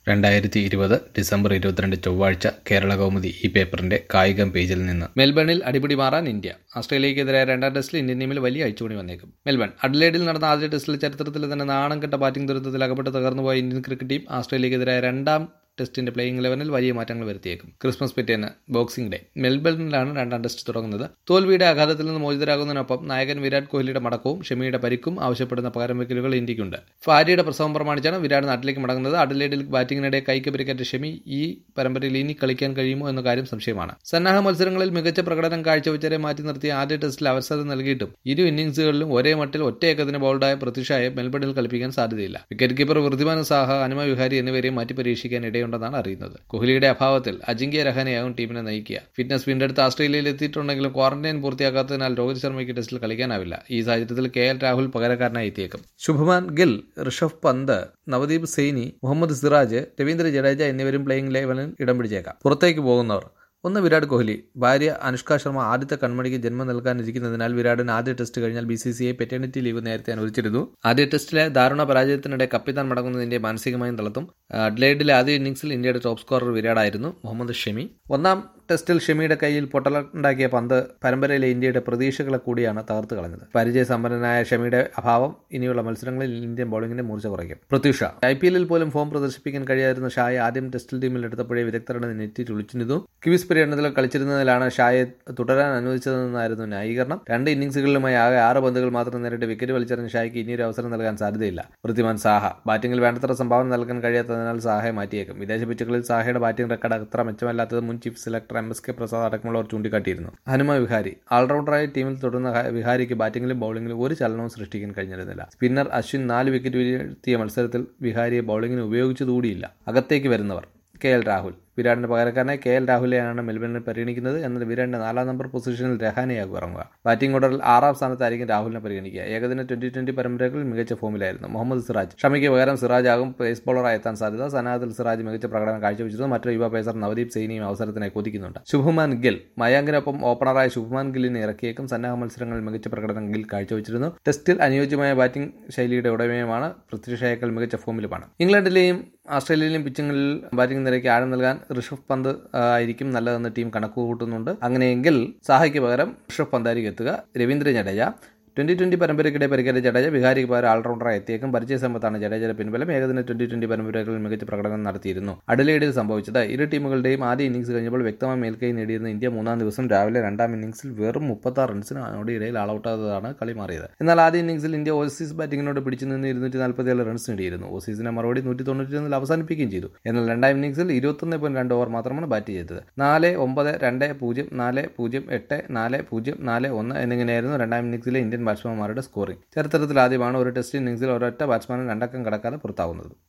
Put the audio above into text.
രണ്ടായിരത്തി ഇരുപത് ഡിസംബർ ഇരുപത്തിരണ്ട് ചൊവ്വാഴ്ച കേരള കൗമുദി ഈ പേപ്പറിന്റെ കായികം പേജിൽ നിന്ന് മെൽബണിൽ അടിപിടി മാറാൻ ഇന്ത്യ ഓസ്ട്രേലിയക്കെതിരായ രണ്ടാം ടെസ്റ്റിൽ ഇന്ത്യൻ ടീമിൽ വലിയ അഴിച്ചുപണി വന്നേക്കും മെൽബൺ അഡ്ലേഡിൽ നടന്ന ആദ്യ ടെസ്റ്റിൽ ചരിത്രത്തിൽ തന്നെ നാണം കെട്ട ബാറ്റിംഗ് ദുരന്തത്തിൽ അകപ്പെട്ട് തകർന്നുപോയ ഇന്ത്യൻ ക്രിക്കറ്റ് ടീം ഓസ്ട്രേലിയക്കെതിരായ രണ്ടാം ടെസ്റ്റിന്റെ പ്ലേയിംഗ് ഇലവനിൽ വലിയ മാറ്റങ്ങൾ വരുത്തിയേക്കും ക്രിസ്മസ് പിറ്റേന്ന് ബോക്സിംഗ് ഡേ മെൽബണിലാണ് രണ്ടാം ടെസ്റ്റ് തുടങ്ങുന്നത് തോൽവിയുടെ ആഘാതത്തിൽ നിന്ന് മോചിതരാകുന്നതിനൊപ്പം നായകൻ വിരാട് കോഹ്ലിയുടെ മടക്കവും ഷമിയുടെ പരിക്കും ആവശ്യപ്പെടുന്ന പകരം വെക്കലുകൾ ഇന്ത്യക്കുണ്ട് ഭാര്യയുടെ പ്രസവം പ്രമാണിച്ചാണ് വിരാട് നാട്ടിലേക്ക് മടങ്ങുന്നത് അഡലേഡിൽ ബാറ്റിംഗിനിടെ കൈക്ക് പരിക്കേറ്റ ഷമി ഈ പരമ്പരയിൽ ഇനി കളിക്കാൻ കഴിയുമോ എന്ന കാര്യം സംശയമാണ് സന്നാഹ മത്സരങ്ങളിൽ മികച്ച പ്രകടനം കാഴ്ചവെച്ചവരെ മാറ്റി നിർത്തിയ ആദ്യ ടെസ്റ്റിൽ അവസരം നൽകിയിട്ടും ഇരു ഇന്നിംഗ്സുകളിലും ഒരേ മട്ടിൽ ഒറ്റ ഏകദിന ബോൾഡായ പൃഥ്വിഷായെ മെൽബണിൽ കളിപ്പിക്കാൻ സാധ്യതയില്ല വിക്കറ്റ് കീപ്പർ വൃദ്ധിമാന സാഹ ഹനുമ വിഹാരി എന്നിവരെയും മാറ്റി പരീക്ഷിക്കാൻ ഇടയുണ്ടെന്നാണ് അറിയുന്നത് കോഹ്ലിയുടെ അഭാവത്തിൽ അജിങ്ക്യ രഹാനെയാകും ടീമിനെ നയിക്കുക ഫിറ്റ്നസ് വീണ്ടെടുത്ത് ആസ്ട്രേലിയയിൽ എത്തിയിട്ടുണ്ടെങ്കിലും ക്വാറന്റൈൻ പൂർത്തിയാക്കാത്തതിനാൽ രോഹിത് ശർമ്മയ്ക്ക് ടെസ്റ്റിൽ കളിക്കാനാവില്ല ഈ സാഹചര്യത്തിൽ കെ എൽ രാഹുൽ പകരക്കാരനായി എത്തിയേക്കും ശുഭമാൻ ഗിൽ ഋഷഭ് പന്ത് നവദീപ് സെയ്നി മുഹമ്മദ് സിറാജ് രവീന്ദ്ര ജഡേജ എന്നിവരും പ്ലേയിംഗ് ലെവലിൽ ഇടം പിടിച്ചേക്കാം പുറത്തേക്ക് പോകുന്നവർ ഒന്ന് വിരാട് കോഹ്ലി ഭാര്യ അനുഷ്ക ശർമ്മ ആദ്യത്തെ കൺമണിക്ക് ജന്മം നൽകാനിരിക്കുന്നതിനാൽ വിരാടിന് ആദ്യ ടെസ്റ്റ് കഴിഞ്ഞാൽ B C C I paternity leave നേരത്തെ അനുവദിച്ചിരുന്നു ആദ്യ ടെസ്റ്റിലെ ദാരുണ പരാജയത്തിനിടെ കപ്പിത്താൻ മടങ്ങുന്നത് ഇന്ത്യയെ മാനസികമായും തളർത്തും അഡ്ലൈഡിലെ ആദ്യ ഇന്നിംഗ്സിൽ ഇന്ത്യയുടെ ടോപ്പ് സ്കോറർ വിരാടായിരുന്നു മുഹമ്മദ് ഷമി ഒന്നാം ടെസ്റ്റിൽ ഷമിയുടെ കയ്യിൽ പൊട്ടലുണ്ടാക്കിയ പന്ത് പരമ്പരയിലെ ഇന്ത്യയുടെ പ്രതീക്ഷകളെ കൂടിയാണ് തകർത്ത് കളഞ്ഞത് പരിചയസമ്പന്നനായ ഷമിയുടെ അഭാവം ഇനിയുള്ള മത്സരങ്ങളിൽ ഇന്ത്യൻ ബൌളിംഗിന്റെ മൂർച്ച കുറയ്ക്കും പൃഥ്വി ഷാ ഐ പി എല്ലിൽ പോലും ഫോം പ്രദർശിപ്പിക്കാൻ കഴിയാതിരുന്ന ഷായെ ആദ്യം ടെസ്റ്റിൽ ടീമിൽ എടുത്തപ്പോഴേ വിദഗ്ധരുടെ നെറ്റി ചുളിച്ചിരുന്നു കിവിസ് പര്യടനത്തിൽ കളിച്ചിരുന്നതിലാണ് ഷായെ തുടരാൻ അനുവദിച്ചതെന്നായിരുന്നു ന്യായീകരണം രണ്ട് ഇന്നിംഗ്സുകളിലുമായി ആകെ ആറ് പന്തുകൾ മാത്രം നേരിട്ട് വിക്കറ്റ് വലിച്ചെറിഞ്ഞ ഷായ്ക്ക് ഇനിയൊരു അവസരം നൽകാൻ സാധ്യതയില്ല വൃത്തിമാൻ സാഹ ബാറ്റിംഗിൽ വേണ്ടത്ര സംഭാവന നൽകാൻ കഴിയാത്തതിനാൽ സാഹയെ മാറ്റിയേക്കും വിദേശ പിച്ചുകളിൽ സാഹയുടെ ബാറ്റിംഗ് റെക്കോർഡ് അത്ര മെച്ചമല്ലാത്തത് മുൻ chief selector M S K Prasad അടക്കമുള്ളവർ ചൂണ്ടിക്കാട്ടിയിരുന്നു ഹനുമ വിഹാരി ഓൾറൗണ്ടറായി ടീമിൽ തുടർന്ന വിഹാരിക്ക് ബാറ്റിംഗിലും ബൌളിംഗിലും ഒരു ചലനവും സൃഷ്ടിക്കാൻ കഴിഞ്ഞിരുന്നില്ല സ്പിന്നർ അശ്വിൻ നാല് വിക്കറ്റ് വീഴ്ത്തിയ മത്സരത്തിൽ വിഹാരിയെ ബൌളിംഗിന് ഉപയോഗിച്ചതുകൂടിയില്ല അകത്തേക്ക് വരുന്നവർ കെ എൽ രാഹുൽ വിരാടിന്റെ പകരക്കാരനായി കെ എൽ രാഹുലെയാണ് മെൽബണിൽ പരിഗണിക്കുന്നത് എന്നാൽ വിരാടിന്റെ നാലാം നമ്പർ പൊസിഷനിൽ രഹാനെയാകും ഇറങ്ങുക ബാറ്റിംഗ് ഓർഡറിൽ ആറാം സ്ഥാനത്തായിരിക്കും രാഹുലിനെ പരിഗണിക്കുക ഏകദിന ട്വന്റി ട്വന്റി പരമ്പരകളിൽ മികച്ച ഫോമിലായിരുന്നു മുഹമ്മദ് സിറാജ് ഷമിക്ക് പകരം സിറാജ് ആകും പേസ് ബോളറായി എത്താൻ സാധ്യത സനാഹത്തിൽ സിറാജ് മികച്ച പ്രകടനം കാഴ്ചവെച്ചിരുന്നു മറ്റൊരു യുവ പേസർ നവദീപ് സെയ്നിയും അവസരത്തിനായി കൊതിക്കുന്നുണ്ട് ശുഭമാൻ ഗിൽ മയാങ്കിനൊപ്പം ഓപ്പണറായ ശുഭമാൻ ഗില്ലിനെ ഇറക്കിയേക്കും സന്നാഹ മത്സരങ്ങളിൽ മികച്ച പ്രകടനം ഗിൽ കാഴ്ചവെച്ചിരുന്നു ടെസ്റ്റിൽ അനുയോജ്യമായ ബാറ്റിംഗ് ശൈലിയുടെ ഉടമയുമാണ് പൃഥ്വി ഷായേക്കാൾ മികച്ച ഫോമിലുമാണ് ഇംഗ്ലണ്ടിലെയും ഓസ്ട്രേലിയയിലെയും പിച്ചിങ്ങളിൽ ബാറ്റിംഗ് നിരയ്ക്ക് ആഴം നൽകാൻ ഋഷഭ് പന്ത് ആയിരിക്കും നല്ലതെന്ന് ടീം കണക്ക് കൂട്ടുന്നുണ്ട് അങ്ങനെയെങ്കിൽ സാഹയ്ക്ക് പകരം ഋഷഭ് പന്തായിരിക്കും എത്തുക രവീന്ദ്ര ജഡേജ ട്വന്റി ട്വന്റി പരമ്പരയ്ക്കിടെ പരിക്കേറ്റ ജഡേജ വിഹാരിക്ക് പകരം ഓൾറൗണ്ടറായി എത്തിയേക്കും പരിചയസമ്പത്താണ് ജഡേജയുടെ പിൻബലം ഏകദിന ട്വന്റി ട്വന്റി പരമ്പരകളിൽ മികച്ച പ്രകടനം നടത്തിയിരുന്നു അഡലേഡിൽ സംഭവിച്ചത് ഇരു ടീമുകളുടെയും ആദ്യ ഇന്നിംഗ്സ് കഴിഞ്ഞപ്പോൾ വ്യക്തമായ മേൽക്കൈ നേടിയിരുന്ന ഇന്ത്യ മൂന്നാം ദിവസം രാവിലെ രണ്ടാം ഇന്നിംഗ്സിൽ വെറും മുപ്പത്തി റൺസിന് ഇടയിൽ ആളൌട്ടാതാണ് കളി മാറിയത് എന്നാൽ ആദ്യ ഇന്നിംഗ്സിൽ ഇന്ത്യ ഓസീസ് ബാറ്റിംഗിനോട് പിടിച്ചു നിന്ന് ഇരുന്നൂറ്റി നാൽപ്പത്തിയേഴ് റൺസ് നേടിയിരുന്നു ഓസീസിനെ മറുപടി നൂറ്റി തൊണ്ണൂറ്റി അവസാനിപ്പിക്കുകയും ചെയ്തു എന്നാൽ രണ്ടാം ഇന്നിംഗ്സിൽ ഇരുപത്തൊന്ന് പോയിന്റ് രണ്ട് ഓവർ മാത്രമാണ് ബാറ്റ് ചെയ്തത് നാല് ഒമ്പത് രണ്ട് പൂജ്യം നാല് പൂജ്യം എട്ട് നാല് പൂജ്യം നാല് ഒന്ന് എന്നിങ്ങനെയായിരുന്നു രണ്ടാം ഇന്നിംഗ്സിലെ ഇന്ത്യൻ ബാറ്റ്സ്മാൻമാരുടെ സ്കോറിംഗ് ചരിത്രത്തിൽ ആദ്യമാണ് ഒരു ടെസ്റ്റ് ഇന്നിംഗ്സിൽ ഒരൊറ്റ ബാറ്റ്സ്മാനും രണ്ടക്കം കടക്കാതെ പുറത്താവുന്നത്